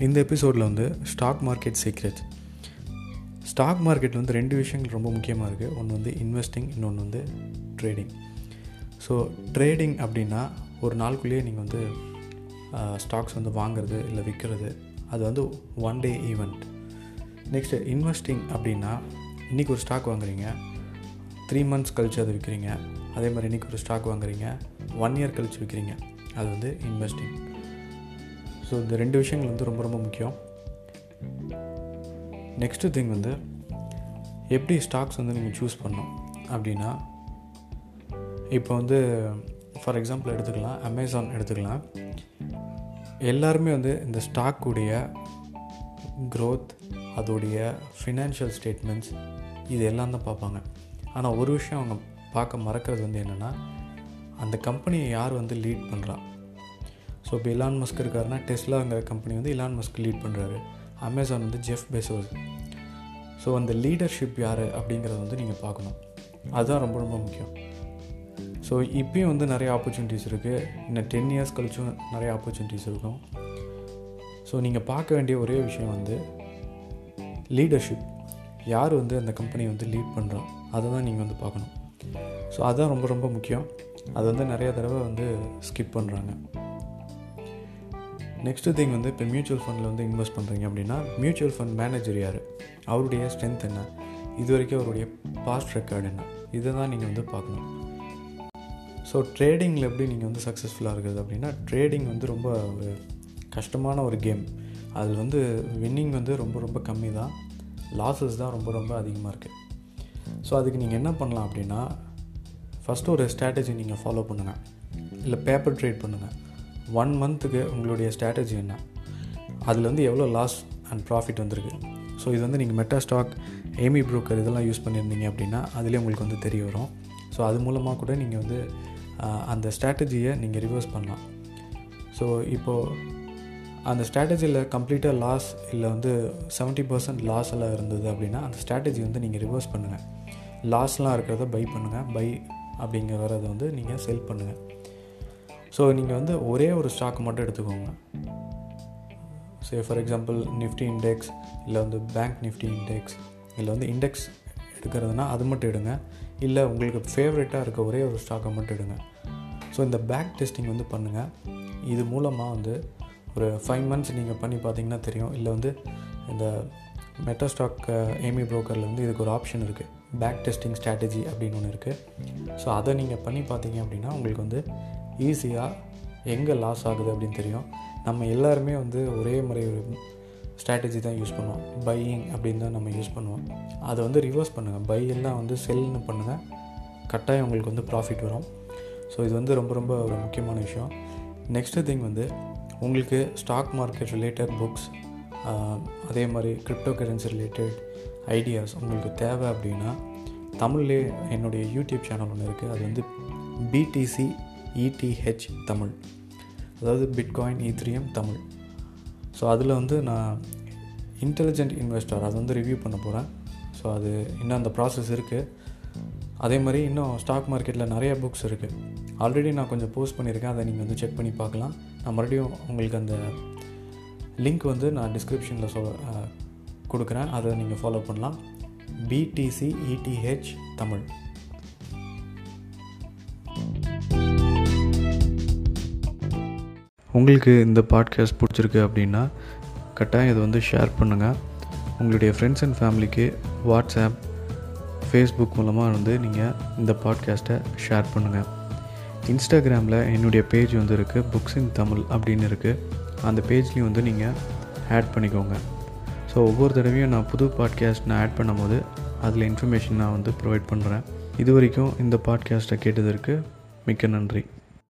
இந்த எபிசோடில் வந்து ஸ்டாக் மார்க்கெட் சீக்ரெட்ஸ் ஸ்டாக் மார்க்கெட்டில் வந்து ரெண்டு விஷயங்கள் ரொம்ப முக்கியமாக இருக்குது ஒன்று வந்து இன்வெஸ்டிங் இன்னொன்று வந்து ட்ரேடிங் ஸோ ட்ரேடிங் அப்படின்னா ஒரு நாளுக்குள்ளேயே நீங்கள் வந்து ஸ்டாக்ஸ் வந்து வாங்குறது இல்லை விற்கிறது அது வந்து one day event next investing அப்படின்னா இன்றைக்கி ஒரு ஸ்டாக் வாங்குறீங்க த்ரீ மந்த்ஸ் கழித்து அதை விற்கிறீங்க அதே மாதிரி இன்றைக்கி ஒரு ஸ்டாக் வாங்குறீங்க ஒன் இயர் கழித்து விற்கிறீங்க அது வந்து இன்வெஸ்டிங் ஸோ இந்த ரெண்டு விஷயங்கள் வந்து ரொம்ப ரொம்ப முக்கியம் நெக்ஸ்ட்டு திங் வந்து எப்படி ஸ்டாக்ஸ் வந்து நீங்கள் சூஸ் பண்ணோம் அப்படின்னா இப்போ வந்து ஃபார் எக்ஸாம்பிள் எடுத்துக்கலாம் அமேசான் எடுத்துக்கலாம் எல்லாருமே வந்து இந்த ஸ்டாக்குடைய க்ரோத் அதோடைய ஃபினான்ஷியல் ஸ்டேட்மெண்ட்ஸ் இது எல்லாம் தான் பார்ப்பாங்க ஆனால் ஒரு விஷயம் அவங்க பார்க்க மறக்கிறது வந்து என்னென்னா அந்த கம்பெனியை யார் வந்து லீட் பண்ணுறா ஸோ இப்போ இலான் மஸ்க் இருக்காருன்னா டெஸ்லாங்கிற கம்பெனி வந்து இலான் மஸ்க் லீட் பண்ணுறாரு அமேசான் வந்து ஜெஃப் பெசோஸ் ஸோ அந்த லீடர்ஷிப் யார் அப்படிங்கிறத வந்து நீங்கள் பார்க்கணும் அதுதான் ரொம்ப ரொம்ப முக்கியம் ஸோ இப்பயும் வந்து நிறைய ஆப்பர்ச்சுனிட்டிஸ் இருக்குது இன்னும் டென் இயர்ஸ் கழிச்சும் நிறைய ஆப்பர்ச்சுனிட்டிஸ் இருக்கும் ஸோ நீங்கள் பார்க்க வேண்டிய ஒரே விஷயம் வந்து லீடர்ஷிப் யார் வந்து அந்த கம்பெனியை வந்து லீட் பண்ணுறோம் அதை தான் நீங்கள் வந்து பார்க்கணும் ஸோ அதுதான் ரொம்ப ரொம்ப முக்கியம் அது வந்து நிறைய தடவை வந்து ஸ்கிப் பண்ணுறாங்க நெக்ஸ்ட்டு திங் வந்து இப்போ மியூச்சுவல் ஃபண்டில் வந்து இன்வெஸ்ட் பண்ணுறீங்க அப்படின்னா மியூச்சுவல் ஃபண்ட் மேனேஜர் யார் அவருடைய ஸ்ட்ரென்த் என்ன இது வரைக்கும் அவருடைய பாஸ்ட் ரெக்கார்டு என்ன இதை தான் நீங்கள் வந்து பார்க்கணும் ஸோ ட்ரேடிங்கில் எப்படி நீங்கள் வந்து சக்ஸஸ்ஃபுல்லாக இருக்குது அப்படின்னா ட்ரேடிங் வந்து ரொம்ப ஒரு கஷ்டமான ஒரு கேம் அதில் வந்து வின்னிங் வந்து ரொம்ப ரொம்ப கம்மி தான் லாஸஸ் தான் ரொம்ப ரொம்ப அதிகமாக இருக்குது ஸோ அதுக்கு நீங்கள் என்ன பண்ணலாம் அப்படின்னா ஃபஸ்ட்டு ஒரு ஸ்ட்ராட்டஜி நீங்கள் ஃபாலோ பண்ணுங்கள் இல்லை பேப்பர் ட்ரேட் பண்ணுங்கள் ஒன் மந்த்துக்கு உங்களுடைய ஸ்ட்ராட்டஜி என்ன அதில் வந்து எவ்வளோ லாஸ் அண்ட் ப்ராஃபிட் வந்திருக்கு ஸோ இது வந்து நீங்கள் மெட்டா ஸ்டாக் ஏமி ப்ரோக்கர் இதெல்லாம் யூஸ் பண்ணியிருந்தீங்க அப்படின்னா அதுலேயே உங்களுக்கு வந்து தெரிய வரும் ஸோ அது மூலமாக கூட நீங்கள் வந்து அந்த ஸ்ட்ராட்டஜியை நீங்கள் ரிவர்ஸ் பண்ணலாம் ஸோ இப்போது அந்த ஸ்ட்ராட்டஜியில் கம்ப்ளீட்டாக லாஸ் இல்லை வந்து செவன்ட்டி பர்சன்ட் லாஸ் எல்லாம் இருந்தது அப்படின்னா அந்த ஸ்ட்ராட்டஜி வந்து நீங்கள் ரிவர்ஸ் பண்ணுங்கள் லாஸ்லாம் இருக்கிறத பை பண்ணுங்கள் பை அப்படிங்கிறத வந்து நீங்கள் செல் பண்ணுங்கள் ஸோ நீங்கள் வந்து ஒரே ஒரு ஸ்டாக் மட்டும் எடுத்துக்கோங்க say for example Nifty index இல்லை வந்து பேங்க் நிஃப்டி இண்டெக்ஸ் இல்லை வந்து இண்டெக்ஸ் எடுக்கிறதுனா அது மட்டும் எடுங்க இல்லை உங்களுக்கு ஃபேவரட்டாக இருக்க ஒரே ஒரு ஸ்டாக்கை மட்டும் எடுங்க ஸோ இந்த பேக் டெஸ்டிங் வந்து பண்ணுங்கள் இது மூலமாக வந்து ஒரு ஃபைவ் மந்த்ஸ் நீங்கள் பண்ணி பார்த்தீங்கன்னா தெரியும் இல்லை வந்து இந்த மெட்டாஸ்டாக் ஏமி ப்ரோக்கரில் வந்து இதுக்கு ஒரு ஆப்ஷன் இருக்குது பேக் டெஸ்டிங் ஸ்ட்ராட்டஜி அப்படின்னு ஒன்று இருக்குது ஸோ அதை நீங்கள் பண்ணி பார்த்தீங்க அப்படின்னா உங்களுக்கு வந்து ஈஸியாக எங்கே லாஸ் ஆகுது அப்படின்னு தெரியும் நம்ம எல்லாருமே வந்து ஒரே மாதிரி ஒரு ஸ்ட்ராட்டஜி தான் யூஸ் பண்ணுவோம் பையிங் அப்படின்னு தான் நம்ம யூஸ் பண்ணுவோம் அதை வந்து ரிவர்ஸ் பண்ணுங்கள் பை எல்லாம் வந்து செல்னு பண்ணுங்கள் கட்டாயம் உங்களுக்கு வந்து ப்ராஃபிட் வரும் ஸோ இது வந்து ரொம்ப ரொம்ப ஒரு முக்கியமான விஷயம் நெக்ஸ்ட்டு திங் வந்து உங்களுக்கு ஸ்டாக் மார்க்கெட் ரிலேட்டட் புக்ஸ் அதே மாதிரி கிரிப்டோ கரன்சி ரிலேட்டட் ஐடியாஸ் உங்களுக்கு தேவை அப்படின்னா தமிழ்லே என்னுடைய யூடியூப் சேனல் ஒன்று இருக்குது அது வந்து பிடிசி இடிஹெச் தமிழ் அதாவது பிட்காயின் ஈத்ரியம் தமிழ் ஸோ அதில் வந்து நான் இன்டெலிஜென்ட் இன்வெஸ்டர் அதை வந்து ரிவ்யூ பண்ண போகிறேன் ஸோ அது இன்னும் அந்த ப்ராசஸ் இருக்குது அதே மாதிரி இன்னும் ஸ்டாக் மார்க்கெட்டில் நிறைய புக்ஸ் இருக்குது ஆல்ரெடி நான் கொஞ்சம் போஸ்ட் பண்ணியிருக்கேன் அதை நீங்கள் வந்து செக் பண்ணி பார்க்கலாம் நான் மறுபடியும் உங்களுக்கு அந்த லிங்க் வந்து நான் டிஸ்கிரிப்ஷனில் சொல் கொடுக்குறேன் அதை நீங்கள் ஃபாலோ பண்ணலாம் பிடிசி இடிஹெச் தமிழ் உங்களுக்கு இந்த பாட்காஸ்ட் பிடிச்சிருக்கு அப்படின்னா கட்டாயம் இதை வந்து ஷேர் பண்ணுங்கள் உங்களுடைய ஃப்ரெண்ட்ஸ் அண்ட் ஃபேமிலிக்கு வாட்ஸ்அப் ஃபேஸ்புக் மூலமாக வந்து நீங்கள் இந்த பாட்காஸ்ட்டை ஷேர் பண்ணுங்கள் இன்ஸ்டாகிராமில் என்னுடைய பேஜ் வந்து இருக்குது புக்ஸ் இன் தமிழ் அப்படின்னு இருக்குது அந்த பேஜ்லேயும் வந்து நீங்கள் ஆட் பண்ணிக்கோங்க ஸோ ஒவ்வொரு தடவையும் நான் புது பாட்காஸ்ட் நான் ஆட் பண்ணும்போது அதில் இன்ஃபர்மேஷன் நான் வந்து ப்ரொவைட் பண்ணுறேன் இது வரைக்கும் இந்த பாட்காஸ்ட்டை கேட்டதற்கு மிக்க நன்றி